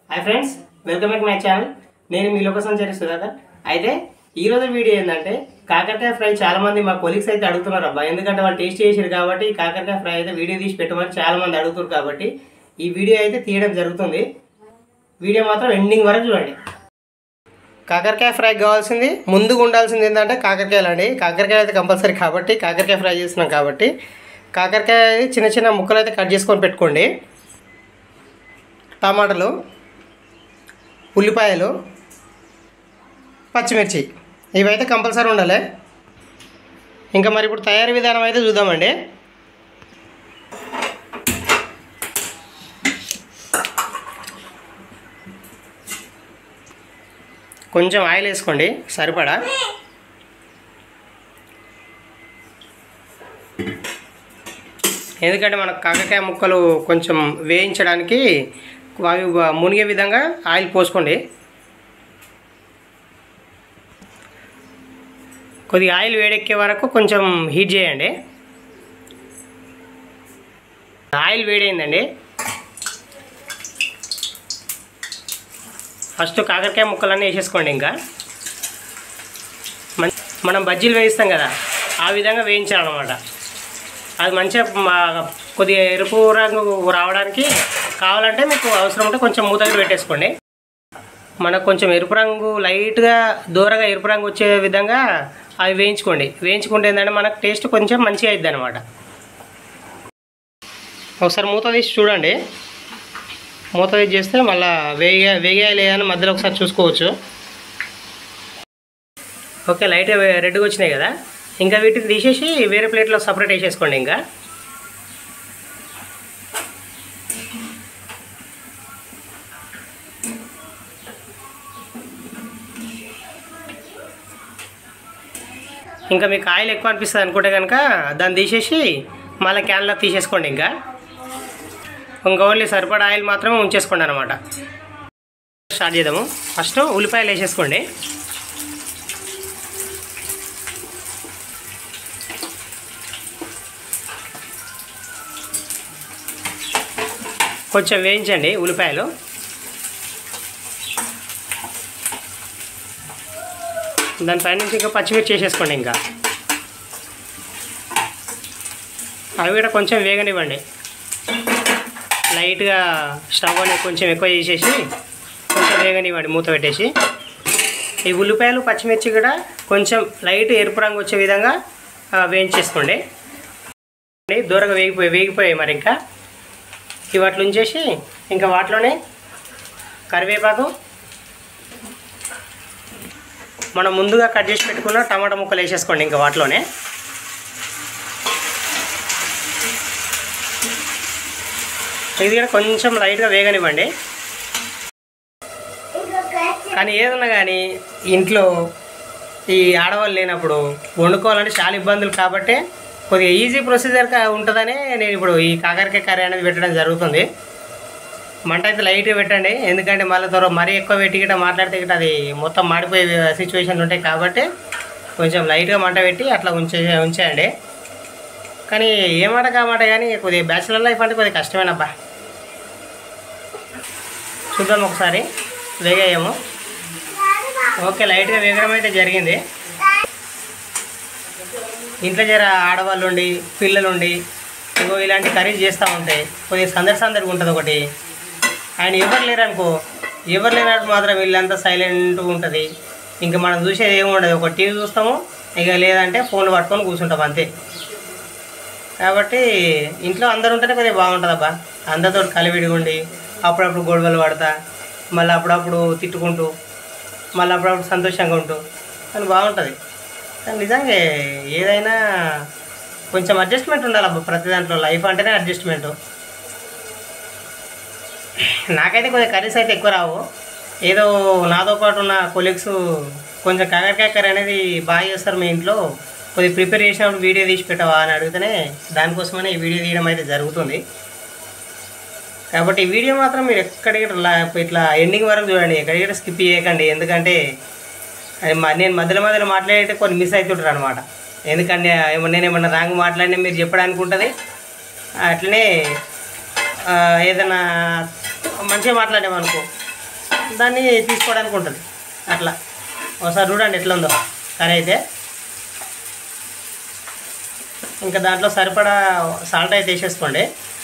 hi friends welcome back my channel నేను మీ లోక సంచారి సుధాకర్ అయితే ఈ రోజు వీడియో ఏంటంటే కాకరకాయ ఫ్రై చాలా మంది మా కొలీగ్స్ అయితే అడుగుతున్నారు అబ్బా ఎందుకంటే వాళ్ళు టేస్ట్ చేసారు కాబట్టి కాకరకాయ ఫ్రై అయితే వీడియో తీసి పెట్టమని చాలా మంది అడుగుతారు కాబట్టి ఈ వీడియో అయితే తీయడం జరుగుతుంది వీడియో మాత్రం ఎండింగ్ వరకు చూడండి కాకరకాయ ఫ్రై కావాల్సింది ముందుగా ఉండాల్సింది ఏంటంటే కాకరకాయలు అండి కాకరకాయ అయితే కంపల్సరీ కాబట్టి కాకరకాయ ఫ్రై చేస్తున్నాం కాబట్టి కాకరకాయ చిన్న చిన్న ముక్కలు అయితే కట్ చేసుకొని పెట్టుకోండి టమాటాలు ఉల్లిపాయలు పచ్చిమిర్చి ఇవైతే కంపల్సరీ ఉండాలి ఇంకా మరి ఇప్పుడు తయారీ విధానం అయితే చూద్దామండి కొంచెం ఆయిల్ వేసుకోండి సరిపడా ఎందుకంటే మనకు కాకరకాయ ముక్కలు కొంచెం వేయించడానికి అవి మునిగే విధంగా ఆయిల్ పోసుకోండి కొద్దిగా ఆయిల్ వేడెక్కే వరకు కొంచెం హీట్ చేయండి ఆయిల్ వేడైందండి ఫస్ట్ కాకరకాయ ముక్కలన్నీ వేసేసుకోండి ఇంకా మం- మనం బజ్జీలు వేయిస్తాం కదా ఆ విధంగా వేయించాలన్నమాట అది మంచిగా మా- కొద్దిగా ఎరుపు రంగు రావడానికి కావాలంటే మీకు అవసరం ఉంటే కొంచెం మూత మీద పెట్టేసుకోండి మనకు కొంచెం ఎరుపు రంగు లైట్గా దూరగా ఎరుపు రంగు వచ్చే విధంగా అవి వేయించుకోండి వేయించుకుంటే ఏంటంటే మనకు టేస్ట్ కొంచెం మంచిగా అవుతుంది అనమాట ఒకసారి మూత తీసి చూడండి మూత తీసి చేస్తే మళ్ళీ వేగ వేగాయ లేదని మధ్యలో ఒకసారి చూసుకోవచ్చు ఓకే లైట్గా రెడ్గా వచ్చినాయి కదా ఇంకా వీటిని తీసేసి వేరే ప్లేట్లో సపరేట్ వేసేసుకోండి ఇంకా ఇంకా మీకు ఆయిల్ ఎక్కువ అనిపిస్తుంది అనుకుంటే కనుక దాన్ని తీసేసి మళ్ళీ క్యాన్లో తీసేసుకోండి ఇంకా ఇంకా ఓన్లీ సరిపడా ఆయిల్ మాత్రమే ఉంచేసుకోండి అనమాట స్టార్ట్ చేద్దాము ఫస్ట్ ఉల్లిపాయలు వేసేసుకోండి కొంచెం వేయించండి ఉల్లిపాయలు దానిపైన నుంచి ఇంకా పచ్చిమిర్చి వేసేసుకోండి ఇంకా అవి కూడా కొంచెం వేగనివ్వండి లైట్గా స్టవ్ అనేది కొంచెం ఎక్కువ చేసేసి కొంచెం వేగనివ్వండి మూత పెట్టేసి ఈ ఉల్లిపాయలు పచ్చిమిర్చి కూడా కొంచెం లైట్ ఎరుపు రంగు వచ్చే విధంగా ఆ, వేయించేసుకోండి దూరంగా వేగిపోయి వేగిపోయాయి మరి ఇంకా ఇవి వాటిలో ఉంచేసి ఇంకా వాటిలోనే కరివేపాకు మనం ముందుగా కట్ చేసి పెట్టుకున్న టమాటా ముక్కలు వేసేసుకోండి ఇంకా వాటిలోనే ఇది కూడా కొంచెం లైట్గా వేగనివ్వండి కానీ ఏదన్నా కానీ ఇంట్లో ఈ ఆడవాళ్ళు లేనప్పుడు వండుకోవాలంటే చాలా ఇబ్బందులు కాబట్టి కొద్దిగా ఈజీ ప్రొసీజర్ ఉంటుందని నేను ఇప్పుడు ఈ కాకరకాయ కర్రీ అనేది పెట్టడం జరుగుతుంది మంట అయితే లైట్గా పెట్టండి ఎందుకంటే మళ్ళీ త్వర మరీ ఎక్కువ పెట్టి గిట్ట మాట్లాడితే గిట్ట అది మొత్తం మాడిపోయే సిచ్యువేషన్లు ఉంటాయి కాబట్టి కొంచెం లైట్గా మంట పెట్టి అట్లా ఉంచే ఉంచేయండి కానీ ఏ మాట కామాట కానీ కొద్దిగా బ్యాచులర్ లైఫ్ అంటే కొద్దిగా కష్టమేనబ్బా చూద్దాం ఒకసారి వేగాయేమో ఓకే లైట్గా వేగడం అయితే జరిగింది ఇంట్లో జర ఆడవాళ్ళు ఉండి పిల్లలు ఉండి ఇగో ఇలాంటి కర్రీస్ చేస్తూ ఉంటాయి కొద్దిగా సందడి సందడిగా ఉంటుంది ఒకటి ఆయన ఎవరు లేరనుకో ఎవరు లేనట్టు మాత్రం వీళ్ళంతా సైలెంట్గా ఉంటుంది ఇంకా మనం చూసేది ఏమి ఉండదు ఒక టీవీ చూస్తాము ఇక లేదంటే ఫోన్లు పట్టుకొని కూర్చుంటాం అంతే కాబట్టి ఇంట్లో అందరు ఉంటేనే కొద్దిగా బాగుంటుంది అబ్బా అందరితో కలివిడిగా ఉండి అప్పుడప్పుడు గొడవలు పడతా మళ్ళీ అప్పుడప్పుడు తిట్టుకుంటూ మళ్ళీ అప్పుడప్పుడు సంతోషంగా ఉంటూ కానీ బాగుంటుంది కానీ నిజంగా ఏదైనా కొంచెం అడ్జస్ట్మెంట్ ఉండాలి అబ్బా ప్రతి దాంట్లో లైఫ్ అంటేనే అడ్జస్ట్మెంట్ నాకైతే కొద్దిగా కర్రీస్ అయితే ఎక్కువ రావు ఏదో నాతో పాటు ఉన్న కొలీగ్స్ కొంచెం కాకరకాయ కర్రీ అనేది బాగా చేస్తారు మీ ఇంట్లో కొద్దిగా ప్రిపేర్ చేసినప్పుడు వీడియో తీసి పెట్టవా అని అడిగితేనే దానికోసమనే ఈ వీడియో తీయడం అయితే జరుగుతుంది కాబట్టి ఈ వీడియో మాత్రం మీరు ఎక్కడికి ఇట్లా ఎండింగ్ వరకు చూడండి ఎక్కడికి స్కిప్ చేయకండి ఎందుకంటే అది మ- నేను మధ్యలో మధ్యలో మాట్లాడితే కొన్ని మిస్ అవుతుంటారు అనమాట ఎందుకంటే ఏమన్నా నేను ఏమన్నా రాంగ్ మాట్లాడినా మీరు చెప్పడానికి ఉంటుంది అట్లనే ఆ, ఏదైనా మంచిగా మాట్లాడామనుకో దాన్ని తీసుకోవడానికి ఉంటుంది అట్లా ఒకసారి చూడండి ఎట్లా ఉందో కర్రీ అయితే ఇంకా దాంట్లో సరిపడా సాల్ట్ అయితే వేసేసుకోండి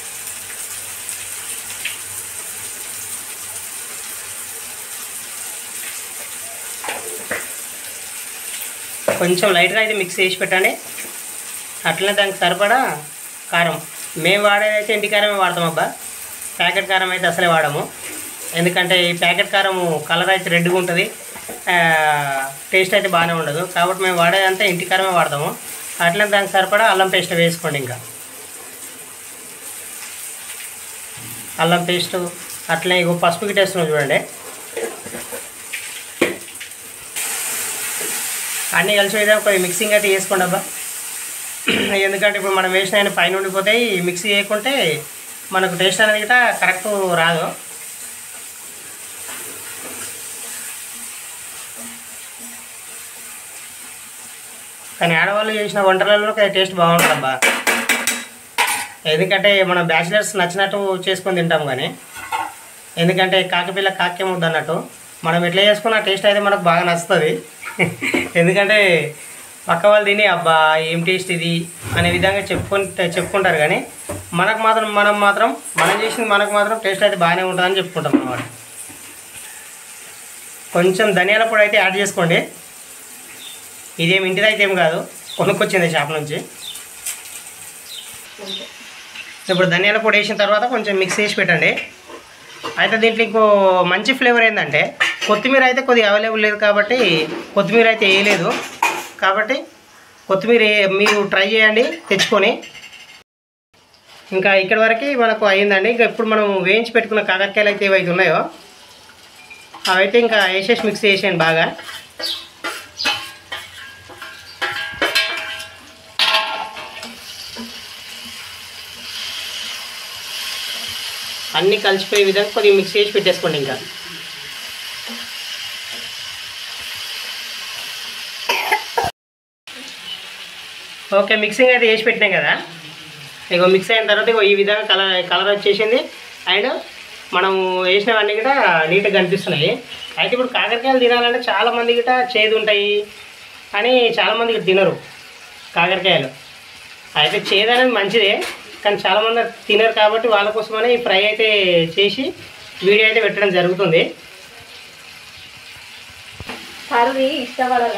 కొంచెం లైట్గా అయితే మిక్స్ చేసి పెట్టండి అట్లనే దానికి సరిపడా కారం మేము వాడేది అయితే ఇంటి కారమే వాడతాం అబ్బా ప్యాకెట్ కారం అయితే అసలే వాడము ఎందుకంటే ఈ ప్యాకెట్ కారం కలర్ అయితే రెడ్గా ఉంటుంది టేస్ట్ అయితే బాగానే ఉండదు కాబట్టి మేము వాడేదంతా ఇంటి కారమే వాడతాము అట్లనే దానికి సరిపడా అల్లం పేస్ట్ వేసుకోండి ఇంకా అల్లం పేస్టు అట్లనే ఇగో పసుపు గిట్టేస్తున్నాం చూడండి అన్నీ కలిసి విధంగా కొంచెం మిక్సింగ్ అయితే చేసుకోండి అబ్బా ఎందుకంటే ఇప్పుడు మనం వేసిన ఆయన పైన ఉండిపోతాయి మిక్సీ చేయకుంటే మనకు టేస్ట్ అనేది గిట్ట కరెక్ట్ రాదు కానీ ఆడవాళ్ళు చేసిన వంటలలో టేస్ట్ బాగుంటుంది అబ్బా ఎందుకంటే మనం బ్యాచిలర్స్ నచ్చినట్టు చేసుకొని తింటాం కానీ ఎందుకంటే కాకపిల్ల కాకే ముద్ద అన్నట్టు మనం ఎట్లా చేసుకున్న టేస్ట్ అయితే మనకు బాగా నచ్చుతుంది ఎందుకంటే పక్క వాళ్ళు తిని అబ్బా ఏం టేస్ట్ ఇది అనే విధంగా చెప్పుకొని చెప్పుకుంటారు కానీ మనకు మాత్రం మనం మాత్రం మనం చేసింది మనకు మాత్రం టేస్ట్ అయితే బాగానే ఉంటుందని చెప్పుకుంటాం అన్నమాట కొంచెం ధనియాల పొడి అయితే యాడ్ చేసుకోండి ఇదేం ఇంటిది అయితే ఏం కాదు కొనుక్కొచ్చింది షాప్ నుంచి ఇప్పుడు ధనియాల పొడి వేసిన తర్వాత కొంచెం మిక్స్ చేసి పెట్టండి అయితే దీంట్లో ఇంకో మంచి ఫ్లేవర్ ఏంటంటే కొత్తిమీర అయితే కొద్దిగా అవైలబుల్ లేదు కాబట్టి కొత్తిమీర అయితే వేయలేదు కాబట్టి కొత్తిమీర ఏ- మీరు ట్రై చేయండి తెచ్చుకొని ఇంకా ఇక్కడ వరకు మనకు అయిందండి ఇంకా ఇప్పుడు మనం వేయించి పెట్టుకున్న కాకరకాయలు అయితే ఏవైతే ఉన్నాయో అవైతే ఇంకా వేసేసి మిక్స్ చేసేయండి బాగా అన్నీ కలిసిపోయే విధంగా కొద్దిగా మిక్స్ చేసి పెట్టేసుకోండి ఇంకా ఓకే మిక్సింగ్ అయితే వేసి పెట్టినాం కదా ఇగో మిక్స్ అయిన తర్వాత ఇగో ఈ విధంగా కలర్ కలర్ వచ్చేసింది అండ్ మనం వేసినవన్నీ కూడా నీట్గా కనిపిస్తున్నాయి అయితే ఇప్పుడు కాకరకాయలు తినాలంటే చాలా మంది గిట చేదు ఉంటాయి అని చాలామంది గిట్ట తినరు కాకరకాయలు అయితే చేదు అనేది మంచిదే కానీ చాలామంది తినరు కాబట్టి వాళ్ళ కోసమనే ఈ ఫ్రై అయితే చేసి వీడియో అయితే పెట్టడం జరుగుతుంది కర్రీ ఇష్టపడరు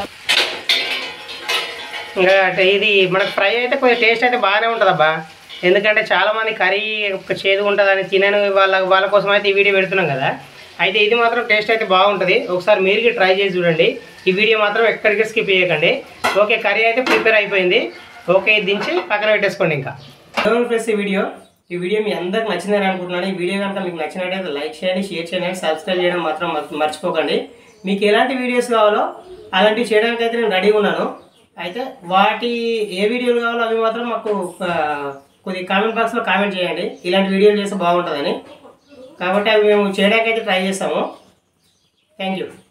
ఇంకా అంటే ఇది మనకు ఫ్రై అయితే కొంచెం టేస్ట్ అయితే బాగానే ఉంటుంది అబ్బా ఎందుకంటే చాలామంది కర్రీ ఒక చేదు ఉంటుందని తినని వాళ్ళ వాళ్ళ కోసం అయితే ఈ వీడియో పెడుతున్నాం కదా అయితే ఇది మాత్రం టేస్ట్ అయితే బాగుంటుంది ఒకసారి మీరు ట్రై చేసి చూడండి ఈ వీడియో మాత్రం ఎక్కడికి స్కిప్ చేయకండి ఓకే కర్రీ అయితే ప్రిపేర్ అయిపోయింది ఓకే ఇది దించి పక్కన పెట్టేసుకోండి ఇంకా ఫ్రెండ్స్ ఈ వీడియో ఈ వీడియో మీ అందరికి నచ్చిందని అనుకుంటున్నాను ఈ వీడియో కనుక మీకు నచ్చినట్టయితే లైక్ చేయండి షేర్ చేయండి సబ్స్క్రైబ్ చేయడం మాత్రం మర్చి- మర్చిపోకండి మీకు ఎలాంటి వీడియోస్ కావాలో అలాంటివి చేయడానికి అయితే నేను రెడీగా ఉన్నాను అయితే వాటి ఏ వీడియోలు కావాలో అవి మాత్రం మాకు ఆ, కొద్దిగా కామెంట్ బాక్స్లో కామెంట్ చేయండి ఇలాంటి వీడియోలు చేస్తే బాగుంటుందని కాబట్టి అవి మేము చేయడానికి అయితే ట్రై చేస్తాము థ్యాంక్ యూ